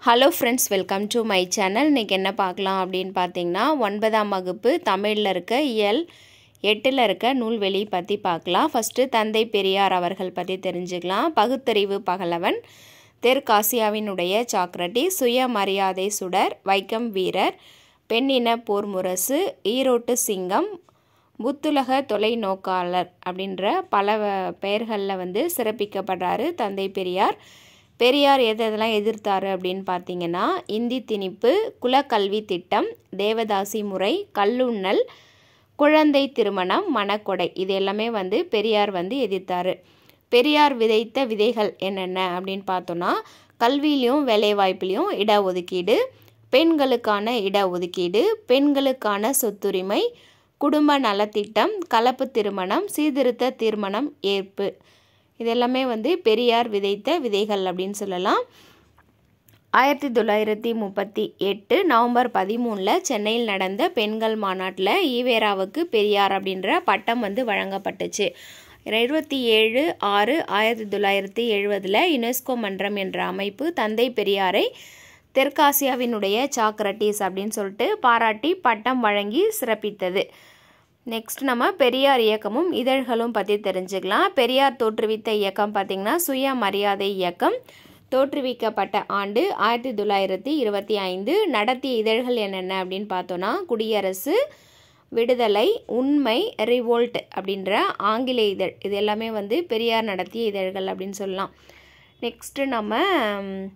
hello friends welcome to my channel இன்றைக்கி என்ன பார்க்கலாம் அப்படின்னு பார்த்தீங்கன்னா ஒன்பதாம் வகுப்பு தமிழில் இருக்க இயல் எட்டில் இருக்க நூல்வெளி பற்றி பார்க்கலாம் ஃபஸ்ட்டு தந்தை பெரியார் அவர்கள் பற்றி தெரிஞ்சுக்கலாம் பகுத்தறிவு பகலவன் தெற்காசியாவினுடைய சாக்ரட்டி சுயமரியாதை சுடர் வைக்கம் வீரர் பெண்ணின போர் முரசு ஈரோட்டு சிங்கம் புத்துலக தொலைநோக்காளர் அப்படின்ற பல வ- பெயர்களில் வந்து சிறப்பிக்கப்படுறாரு தந்தை பெரியார் பெரியார் எது எதெல்லாம் எதிர்த்தாரு அப்படின்னு பார்த்தீங்கன்னா இந்தி திணிப்பு குலக்கல்வி திட்டம் தேவதாசி முறை கல்லுண்ணல் குழந்தை திருமணம் மணக்கொடை இது எல்லாமே வந்து பெரியார் வந்து எதிர்த்தாரு பெரியார் விதைத்த விதைகள் என்னென்ன அப்படின்னு பார்த்தோன்னா கல்வியிலையும் வேலைவாய்ப்புலையும் இடஒதுக்கீடு பெண்களுக்கான இடஒதுக்கீடு பெண்களுக்கான சொத்துரிமை குடும்ப நலத்திட்டம் கலப்பு திருமணம் சீர்திருத்த திருமணம் ஏற்பு இதெல்லாமே வந்து பெரியார் விதைத்த விதைகள் அப்படின்னு சொல்லலாம் ஆயிரத்தி தொள்ளாயிரத்தி முப்பத்தி எட்டு நவம்பர் பதிமூணில் சென்னையில் நடந்த பெண்கள் மாநாட்டில் ஈவேராவுக்கு பெரியார் அப்படின்ற பட்டம் வந்து வழங்கப்பட்டுச்சு இருபத்தி ஏழு ஆறு ஆயிரத்தி தொள்ளாயிரத்தி எழுபதில் யுனெஸ்கோ மன்றம் என்ற அமைப்பு தந்தை பெரியாரை தெற்காசியாவினுடைய சாக்ரட்டிஸ் அப்படின்னு சொல்லிட்டு பாராட்டி பட்டம் வழங்கி சிறப்பித்தது நெக்ஸ்ட் நம்ம பெரியார் இயக்கமும் இதழ்களும் பற்றி தெரிஞ்சுக்கலாம் பெரியார் தோற்றுவித்த இயக்கம் பார்த்திங்கன்னா சுயமரியாதை இயக்கம் தோற்றுவிக்கப்பட்ட ஆண்டு ஆயிரத்தி தொள்ளாயிரத்தி இருபத்தி ஐந்து நடத்திய இதழ்கள் என்னென்ன அப்படின்னு பார்த்தோன்னா குடியரசு விடுதலை உண்மை ரிவோல்ட் அப்படின்ற ஆங்கில இதழ் இது எல்லாமே வந்து பெரியார் நடத்திய இதழ்கள் அப்படின்னு சொல்லலாம் நெக்ஸ்ட்டு நம்ம ம்,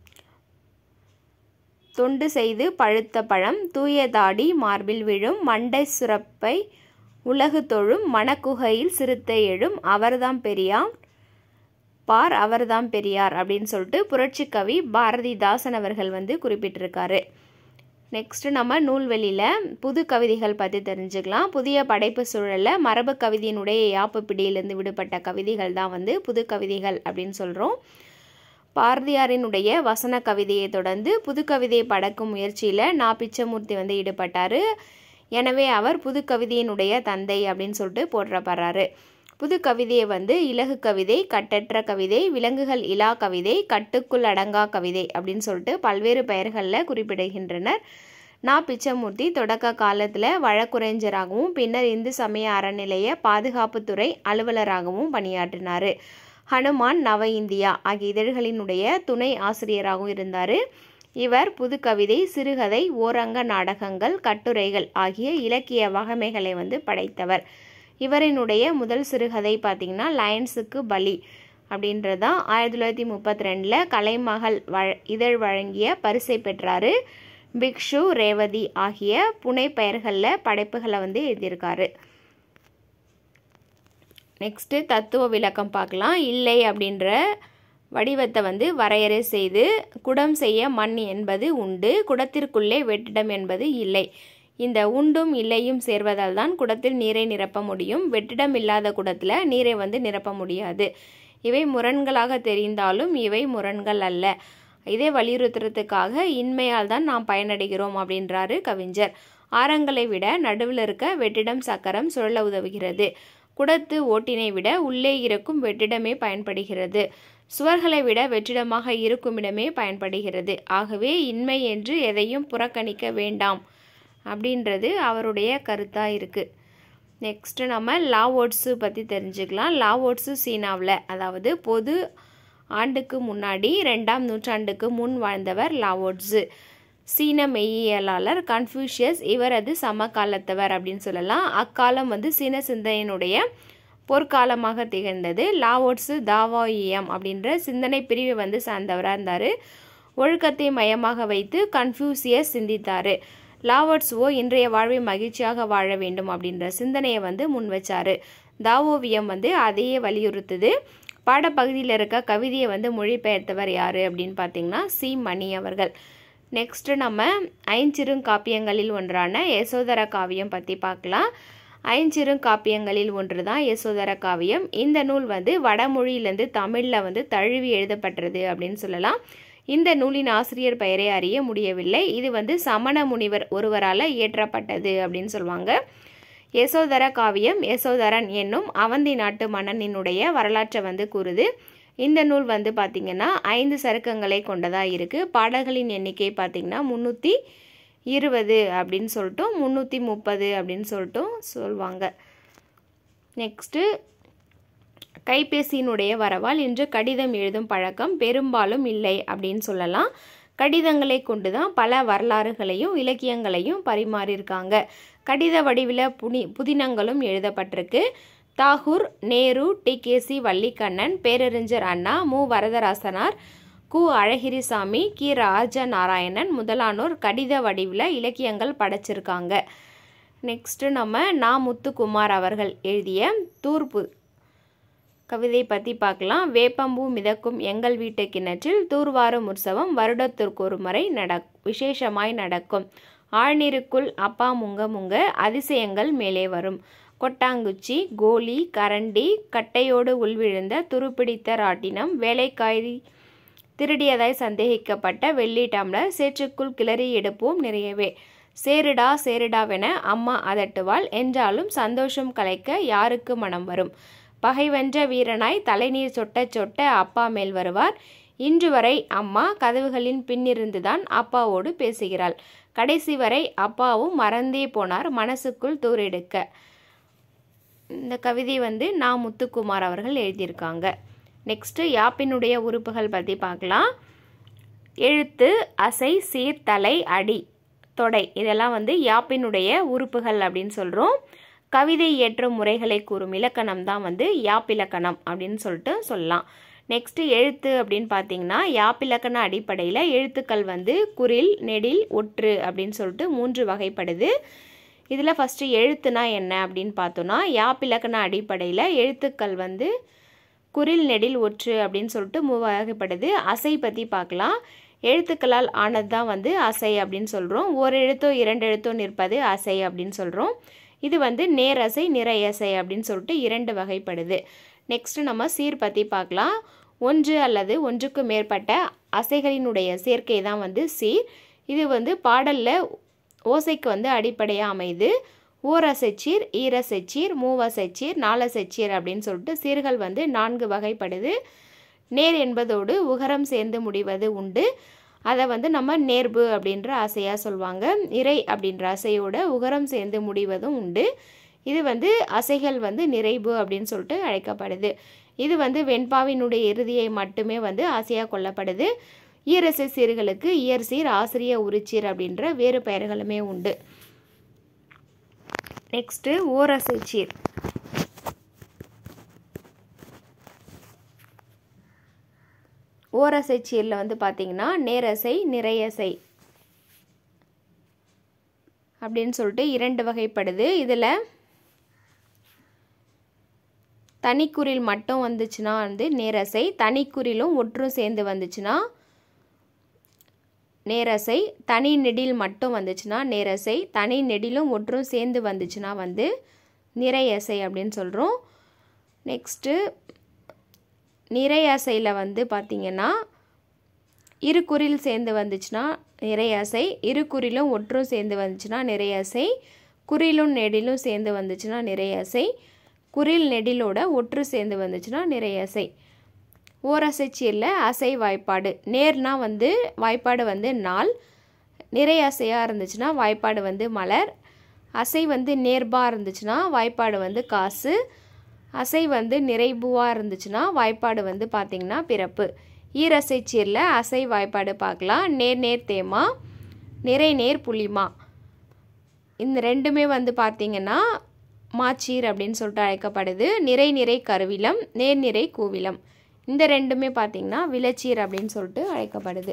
தொண்டு செய்து பழுத்த பழம் தூய தாடி மார்பில் விழும் மண்டை சுரப்பை உலகு தொழும் மணக்குகையில் சிறுத்தை எழும் அவர்தாம் பெரியார் பார் அவர்தாம் பெரியார் அப்படின்னு சொல்லிட்டு புரட்சி கவி பாரதிதாசன் அவர்கள் வந்து குறிப்பிட்டிருக்காரு நெக்ஸ்ட் நம்ம நூல்வெளியில் புது கவிதைகள் பற்றி தெரிஞ்சுக்கலாம் புதிய படைப்பு சூழலில் மரபு கவிதையினுடைய யாப்பு பிடியிலிருந்து விடுபட்ட கவிதைகள் தான் வந்து புது கவிதைகள் அப்படின்னு சொல்கிறோம் பாரதியாரினுடைய வசன கவிதையை தொடர்ந்து புது கவிதையை படைக்கும் முயற்சியில் நா பிச்சமூர்த்தி வந்து ஈடுபட்டார் எனவே அவர் புது கவிதையினுடைய தந்தை அப்படின்னு சொல்லிட்டு போற்றப்படுறாரு புது கவிதையை வந்து இலகு கவிதை கட்டற்ற கவிதை விலங்குகள் இலா கவிதை கட்டுக்குள் அடங்கா கவிதை அப்படின்னு சொல்லிட்டு பல்வேறு பெயர்களில் குறிப்பிடுகின்றனர் நா பிச்சமூர்த்தி தொடக்க காலத்தில் வழக்குரைஞராகவும் பின்னர் இந்து சமய அறநிலைய பாதுகாப்புத்துறை அலுவலராகவும் பணியாற்றினார் ஹனுமான் நவ இந்தியா ஆகிய இதழ்களினுடைய துணை ஆசிரியராகவும் இருந்தார் இவர் புதுக்கவிதை சிறுகதை ஓரங்க நாடகங்கள் கட்டுரைகள் ஆகிய இலக்கிய வகமைகளை வந்து படைத்தவர் இவரினுடைய முதல் சிறுகதை பார்த்திங்கன்னா லயன்ஸுக்கு பலி அப்படின்றது தான் ஆயிரத்தி தொள்ளாயிரத்தி முப்பத்தி ரெண்டில் கலைமகள் வழ இதழ் வழங்கிய பரிசை பெற்றாரு பிக்ஷு ரேவதி ஆகிய புனை பெயர்களில் படைப்புகளை வந்து எழுதியிருக்காரு நெக்ஸ்ட்டு தத்துவ விளக்கம் பார்க்கலாம் இல்லை அப்படின்ற வடிவத்தை வந்து வரையறை செய்து குடம் செய்ய மண் என்பது உண்டு குடத்திற்குள்ளே வெற்றிடம் என்பது இல்லை இந்த உண்டும் இல்லையும் சேர்வதால் தான் குடத்தில் நீரை நிரப்ப முடியும் வெற்றிடம் இல்லாத குடத்தில் நீரை வந்து நிரப்ப முடியாது இவை முரண்களாக தெரிந்தாலும் இவை முரண்கள் அல்ல இதை வலியுறுத்துறதுக்காக இன்மையால் தான் நாம் பயனடைகிறோம் அப்படின்றாரு கவிஞர் ஆரங்களை விட நடுவில் இருக்க வெற்றிடம் சக்கரம் சுழல உதவுகிறது குடத்து ஓட்டினை விட உள்ளே இருக்கும் வெற்றிடமே பயன்படுகிறது சுவர்களை விட வெற்றிடமாக இருக்கும் இடமே பயன்படுகிறது ஆகவே இன்மை என்று எதையும் புறக்கணிக்க வேண்டாம் அப்படின்றது அவருடைய கருத்தாக இருக்குது நெக்ஸ்ட்டு நம்ம லாவோட்ஸு பற்றி தெரிஞ்சுக்கலாம் லாவோட்ஸு சீனாவில் அதாவது பொது ஆண்டுக்கு முன்னாடி ரெண்டாம் நூற்றாண்டுக்கு முன் வாழ்ந்தவர் லாவோட்ஸு சீன மெய்யியலாளர் கன்ஃபூஷியஸ் இவரது சமகாலத்தவர் அப்படின்னு சொல்லலாம் அக்காலம் வந்து சீன சிந்தனையினுடைய பொற்காலமாக திகழ்ந்தது லாவோட்ஸு தாவாயியம் அப்படின்ற சிந்தனை பிரிவை வந்து சார்ந்தவராக இருந்தார் ஒழுக்கத்தை மையமாக வைத்து கன்ஃபியூசியஸ் சிந்தித்தார் லாவோட்ஸுவோ இன்றைய வாழ்வை மகிழ்ச்சியாக வாழ வேண்டும் அப்படின்ற சிந்தனையை வந்து முன் வச்சாரு தாவோவியம் வந்து அதையே வலியுறுத்துது பாடப்பகுதியில் இருக்க கவிதையை வந்து மொழிபெயர்த்தவர் யார் அப்படின்னு பார்த்தீங்கன்னா சி மணி அவர்கள் நெக்ஸ்ட்டு நம்ம ஐஞ்சிறுங்காப்பியங்களில் ஒன்றான யசோதர காவியம் பற்றி பார்க்கலாம் ஐஞ்சிறுங்காப்பியங்களில் ஒன்று தான் யசோதர காவியம் இந்த நூல் வந்து வடமொழியிலேருந்து தமிழில் வந்து தழுவி எழுதப்பட்டது அப்படின்னு சொல்லலாம் இந்த நூலின் ஆசிரியர் பெயரை அறிய முடியவில்லை இது வந்து சமண முனிவர் ஒருவரால் இயற்றப்பட்டது அப்படின்னு சொல்லுவாங்க யசோதர காவியம் யசோதரன் என்னும் அவந்தி நாட்டு மன்னனினுடைய வரலாற்றை வந்து கூறுது இந்த நூல் வந்து பார்த்திங்கன்னா ஐந்து சருக்கங்களை கொண்டதாக இருக்குது பாடல்களின் எண்ணிக்கை பார்த்திங்கன்னா முந்நூற்றி இருபது அப்படின்னு சொல்லிட்டும் முந்நூற்றி முப்பது அப்படின்னு சொல்லிட்டும் சொல்லுவாங்க நெக்ஸ்ட்டு கைபேசியினுடைய வரவால் இன்று கடிதம் எழுதும் பழக்கம் பெரும்பாலும் இல்லை அப்படின்னு சொல்லலாம் கடிதங்களை கொண்டு தான் பல வரலாறுகளையும் இலக்கியங்களையும் பரிமாறியிருக்காங்க கடித வடிவில் புனி புதினங்களும் எழுதப்பட்டிருக்கு Tagore Nehru T K C Vallikannan பேரறிஞர் அண்ணா மு வரதராசனார் கு அழகிரிசாமி கி ராஜ நாராயணன் முதலானோர் கடித வடிவில் இலக்கியங்கள் படைச்சிருக்காங்க நெக்ஸ்ட்டு நம்ம நா முத்துக்குமார் அவர்கள் எழுதிய தூர்ப்பு கவிதை பற்றி பார்க்கலாம் வேப்பம்பூ மிதக்கும் எங்கள் வீட்டு கிணற்றில் தூர்வாரும் உற்சவம் வருடத்திற்கு ஒரு முறை நடக் விசேஷமாய் நடக்கும் ஆழ்நீருக்குள் அப்பா முங்க முங்க அதிசயங்கள் மேலே வரும் கொட்டாங்குச்சி கோலி கரண்டி கட்டையோடு உள்விழுந்த துருப்பிடித்த ராட்டினம் வேலைக்காரி திருடியதாய் சந்தேகிக்கப்பட்ட வெள்ளி டம்ளர் சேற்றுக்குள் கிளறி எடுப்போம் நிறையவே சேருடா சேருடாவென அம்மா அதட்டுவாள் என்றாலும் சந்தோஷம் கலைக்க யாருக்கு மனம் வரும் பகைவென்ற வீரனாய் தலைநீர் சொட்ட சொட்ட அப்பா மேல் வருவார் இன்று வரை அம்மா கதவுகளின் பின்னிருந்துதான் அப்பாவோடு பேசுகிறாள் கடைசி வரை அப்பாவும் மறந்தே போனார் மனசுக்குள் தூரெடுக்க இந்த கவிதை வந்து நா முத்துக்குமார் அவர்கள் எழுதியிருக்காங்க நெக்ஸ்ட்டு யாப்பினுடைய உறுப்புகள் பற்றி பார்க்கலாம் எழுத்து அசை சீர் தலை அடி தொடை இதெல்லாம் வந்து யாப்பினுடைய உறுப்புகள் அப்படின்னு சொல்கிறோம் கவிதை இயற்றும் முறைகளை கூறும் இலக்கணம் தான் வந்து யாப்பிலக்கணம் அப்படின்னு சொல்லிட்டு சொல்லலாம் நெக்ஸ்ட்டு எழுத்து அப்படின்னு பார்த்தீங்கன்னா யாப்பிலக்கண அடிப்படையில் எழுத்துக்கள் வந்து குரில் நெடில் ஒற்று அப்படின்னு சொல்லிட்டு மூன்று வகைப்படுது இதில் ஃபஸ்ட்டு எழுத்துனா என்ன அப்படின்னு பார்த்தோன்னா யாப்பிலக்கண அடிப்படையில் எழுத்துக்கள் வந்து குரில் நெடில் ஒற்று அப்படின்னு சொல்லிட்டு மூ வகைப்படுது அசை பற்றி பார்க்கலாம் எழுத்துக்களால் ஆனது தான் வந்து அசை அப்படின்னு சொல்கிறோம் ஒரு எழுத்தோ இரண்டு எழுத்தோ நிற்பது அசை அப்படின்னு சொல்கிறோம் இது வந்து நேரசை நிறையசை அப்படின்னு சொல்லிட்டு இரண்டு வகைப்படுது நெக்ஸ்ட்டு நம்ம சீர் பற்றி பார்க்கலாம் ஒன்று அல்லது ஒன்றுக்கு மேற்பட்ட அசைகளினுடைய சேர்க்கை தான் வந்து சீர் இது வந்து பாடலில் ஓசைக்கு வந்து அடிப்படையாக அமைது ஓரசைச்சீர் ஈரசைச்சீர் மூவசைச்சீர் நாலசைச்சீர் அப்படின்னு சொல்லிட்டு சீர்கள் வந்து நான்கு வகைப்படுது நேர் என்பதோடு உகரம் சேர்ந்து முடிவது உண்டு அதை வந்து நம்ம நேர்பு அப்படின்ற அசையாக சொல்லுவாங்க இறை அப்படின்ற அசையோட உகரம் சேர்ந்து முடிவதும் உண்டு இது வந்து அசைகள் வந்து நிறைவு அப்படின்னு சொல்லிட்டு அழைக்கப்படுது இது வந்து வெண்பாவினுடைய இறுதியை மட்டுமே வந்து அசையாக கொள்ளப்படுது ஈரசை சீர்களுக்கு இயற்சீர் ஆசிரிய உரிச்சீர் அப்படின்ற வேறு பெயர்களுமே உண்டு நெக்ஸ்ட்டு ஓரசை சீர் ஓரசை சீரில் வந்து பார்த்திங்கன்னா நேரசை நிறையசை அப்படின்னு சொல்லிட்டு இரண்டு வகைப்படுது இதில் தனிக்குறில் மட்டும் வந்துச்சுன்னா வந்து நேரசை தனிக்குறிலும் ஒற்றும் சேர்ந்து வந்துச்சுன்னா நேரசை தனி நெடில் மட்டும் வந்துச்சுன்னா நேரசை தனி நெடிலும் ஒற்றும் சேர்ந்து வந்துச்சுன்னா வந்து நிறையசை அப்படின்னு சொல்கிறோம் நெக்ஸ்ட்டு நிறையசையில் வந்து பார்த்திங்கன்னா இரு குறில் சேர்ந்து வந்துச்சுன்னா நிறையசை இரு குறிலும் ஒற்றும் சேர்ந்து வந்துச்சுன்னா நிறையசை குறிலும் நெடிலும் சேர்ந்து வந்துச்சுன்னா நிறையசை குறில் நெடிலோட ஒற்று சேர்ந்து வந்துச்சுன்னா நிறையசை ஓரசைச்சீரில் அசை வாய்ப்பாடு நேர்னா வந்து வாய்ப்பாடு வந்து நாள் நிறை அசையாக இருந்துச்சுன்னா வாய்ப்பாடு வந்து மலர் அசை வந்து நேர்பாக இருந்துச்சுன்னா வாய்ப்பாடு வந்து காசு அசை வந்து நிறைபுவாக இருந்துச்சுன்னா வாய்ப்பாடு வந்து பார்த்திங்கன்னா பிறப்பு ஈரசைச்சீரில் அசை வாய்ப்பாடு பார்க்கலாம் நேர் நேர் தேமா நிறை நேர் புளிமா இந்த ரெண்டுமே வந்து பார்த்திங்கன்னா மாச்சீர் அப்படின்னு சொல்லிட்டு அழைக்கப்படுது நிறை நிறை கருவிலம் நேர்நிறை கூவிலம் இந்த ரெண்டுமே பார்த்திங்கன்னா விளச்சீர் அப்படின்னு சொல்லிட்டு அழைக்கப்படுது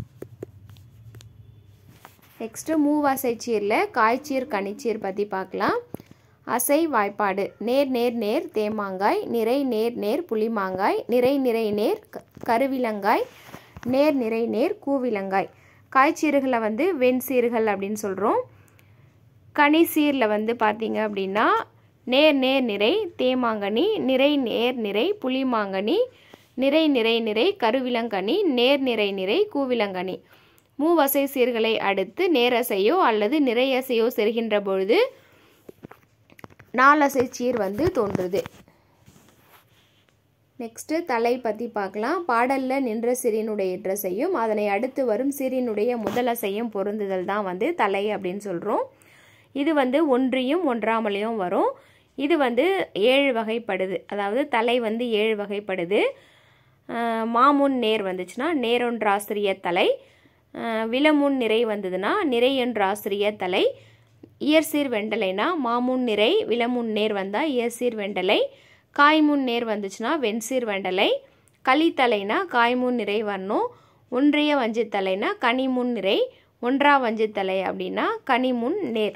நெக்ஸ்ட்டு மூவாசை சீரில் காய்ச்சீர் கனிச்சீர் பற்றி பார்க்கலாம் அசை வாய்ப்பாடு நேர் நேர் நேர் தேமாங்காய் நிறை நேர் நேர் புளிமாங்காய் நிறை நிறை நேர் க கருவிலங்காய் நேர் நிறை நேர் கூவிலங்காய் காய்ச்சீர்களை வந்து வெண்சீர்கள் அப்படின்னு சொல்கிறோம் கனிசீரில் வந்து பார்த்தீங்க அப்படின்னா நேர் நேர் நிறை தேமாங்கனி நிறை நேர் நிறை புளிமாங்கனி நிறை நிறை நிறை கருவிலங்கனி நேர் நிறை நிறை கூவிலங்கனி மூவசை சீர்களை அடுத்து நேரசையோ அல்லது நிறையசையோ செல்கின்ற பொழுது நாலசை சீர் வந்து தோன்றுது நெக்ஸ்ட்டு தலை பற்றி பார்க்கலாம் பாடலில் நின்ற சிறினுடைய ட்ரெஸ்ஸையும் அதனை அடுத்து வரும் சிறினுடைய முதலசையும் பொருந்துதல் தான் வந்து தலை அப்படின்னு சொல்கிறோம் இது வந்து ஒன்றியும் ஒன்றாமலையும் வரும் இது வந்து ஏழு வகைப்படுது அதாவது தலை வந்து ஏழு வகைப்படுது மாமுன் நேர் வந்துச்சுன்னா நேரொன்றாசிரிய தலை விலமுன் நிறை வந்ததுன்னா நிறை என்றாசிரிய தலை இயற்சீர் வெண்டலைனா மாமுன் நிறை விலமுன் நேர் வந்தால் இயற்சீர் வெண்டலை காய்முன் நேர் வந்துச்சுன்னா வெண்சீர் வெண்டலை களித்தலைனா காய்முன் நிறை வரணும் ஒன்றிய வஞ்சித்தலைனா கனிமுன் நிறை ஒன்றா வஞ்சித்தலை அப்படின்னா கனிமுன் நேர்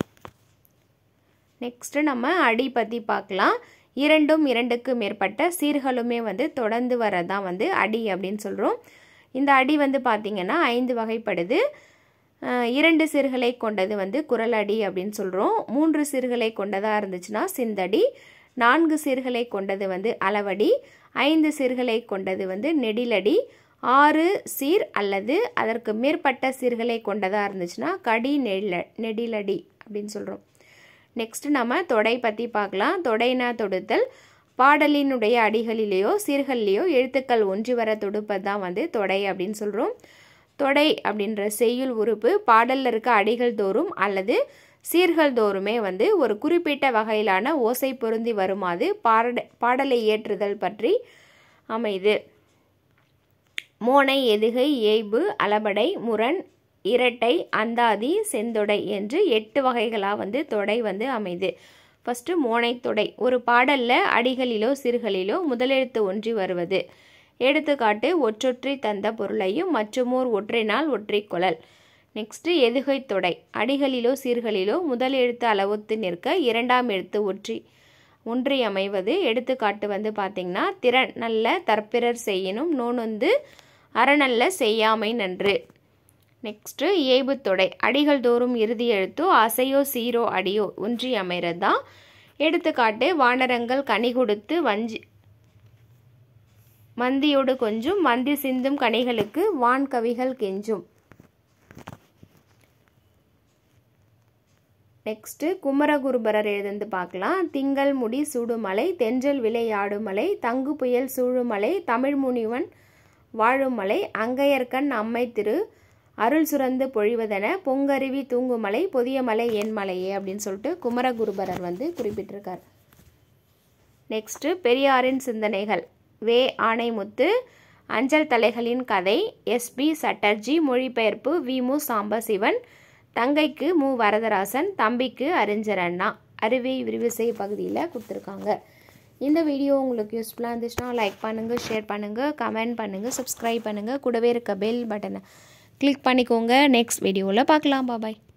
நெக்ஸ்ட்டு நம்ம அடி பற்றி பார்க்கலாம் இரண்டும் இரண்டுக்கு மேற்பட்ட சீர்களுமே வந்து தொடர்ந்து வரதான் வந்து அடி அப்படின்னு சொல்கிறோம் இந்த அடி வந்து பார்த்திங்கன்னா ஐந்து வகைப்படுது இரண்டு சீர்களை கொண்டது வந்து குரல் அடி அப்படின்னு சொல்கிறோம் மூன்று சீர்களை கொண்டதாக இருந்துச்சுன்னா சிந்தடி நான்கு சீர்களை கொண்டது வந்து அளவடி ஐந்து சீர்களை கொண்டது வந்து நெடிலடி ஆறு சீர் அல்லது அதற்கு மேற்பட்ட சீர்களை கொண்டதாக இருந்துச்சுன்னா கடி நெடில நெடிலடி அப்படின்னு சொல்கிறோம் நெக்ஸ்ட் நம்ம தொடை பற்றி பார்க்கலாம் தொடைனா தொடுத்தல் பாடலினுடைய அடிகளிலேயோ சீர்களிலேயோ எழுத்துக்கள் ஒன்றி வர தொடுப்பது தான் வந்து தொடை அப்படின்னு சொல்கிறோம் தொடை அப்படின்ற செய்யுள் உறுப்பு பாடலில் இருக்க அடிகள் தோறும் அல்லது சீர்கள் தோறுமே வந்து ஒரு குறிப்பிட்ட வகையிலான ஓசை பொருந்தி வருமாறு பாட பாடலை ஏற்றுதல் பற்றி அமைது மோனை எதுகை ஏய்பு அளபடை முரண் இரட்டை அந்தாதி செந்தொடை என்று எட்டு வகைகளாக வந்து தொடை வந்து அமைது ஃபஸ்ட்டு மோனை தொடை ஒரு பாடலில் அடிகளிலோ சிறுகளிலோ முதலெழுத்து ஒன்றி வருவது எடுத்துக்காட்டு ஒற்றொற்றி தந்த பொருளையும் மற்றுமோர் ஒற்றைனால் ஒற்றை குழல் நெக்ஸ்ட்டு எதுகை தொடை அடிகளிலோ சீர்களிலோ முதல் எழுத்து அளவுத்து நிற்க இரண்டாம் எழுத்து ஒற்றி ஒன்றி அமைவது எடுத்துக்காட்டு வந்து பார்த்திங்கன்னா திறன் நல்ல தற்பிறர் செய்யணும் நோனொந்து அறநல்ல செய்யாமை நன்று நெக்ஸ்ட்டு ஏபு தொடை அடிகள் தோறும் இறுதி எழுத்தோ அசையோ சீரோ அடியோ ஒன்றி அமைகிறது தான் எடுத்துக்காட்டு வானரங்கள் கனி கொடுத்து வஞ்சி மந்தியோடு கொஞ்சம் மந்தி சிந்தும் கனிகளுக்கு வான் கவிகள் கெஞ்சும் நெக்ஸ்ட்டு குமரகுருபரர் எழுதுந்து பார்க்கலாம் திங்கள் முடி சூடுமலை தென்றல் விளையாடுமலை தங்கு புயல் சூழுமலை தமிழ் முனிவன் வாழுமலை அங்கையர்கண் அம்மை திரு அருள் சுரந்து பொழிவதென பொங்கருவி தூங்குமலை புதிய மலை என் மலையே அப்படின்னு சொல்லிட்டு குமரகுருபரர் வந்து குறிப்பிட்டிருக்கார் நெக்ஸ்ட்டு பெரியாரின் சிந்தனைகள் வே ஆணைமுத்து அஞ்சல் தலைகளின் கதை எஸ்பி சட்டர்ஜி மொழிபெயர்ப்பு வி மு சாம்பசிவன் தங்கைக்கு மு வரதராசன் தம்பிக்கு அறிஞர் அண்ணா அருவி விரிவிசை பகுதியில் கொடுத்துருக்காங்க இந்த வீடியோ உங்களுக்கு யூஸ்ஃபுல்லாக இருந்துச்சுன்னா லைக் பண்ணுங்கள் ஷேர் பண்ணுங்கள் கமெண்ட் பண்ணுங்கள் சப்ஸ்கிரைப் பண்ணுங்கள் கூடவே இருக்க பெல் பட்டனை கிளிக் பண்ணிக்கோங்க நெக்ஸ்ட் வீடியோவில் பார்க்கலாம் பாபாய்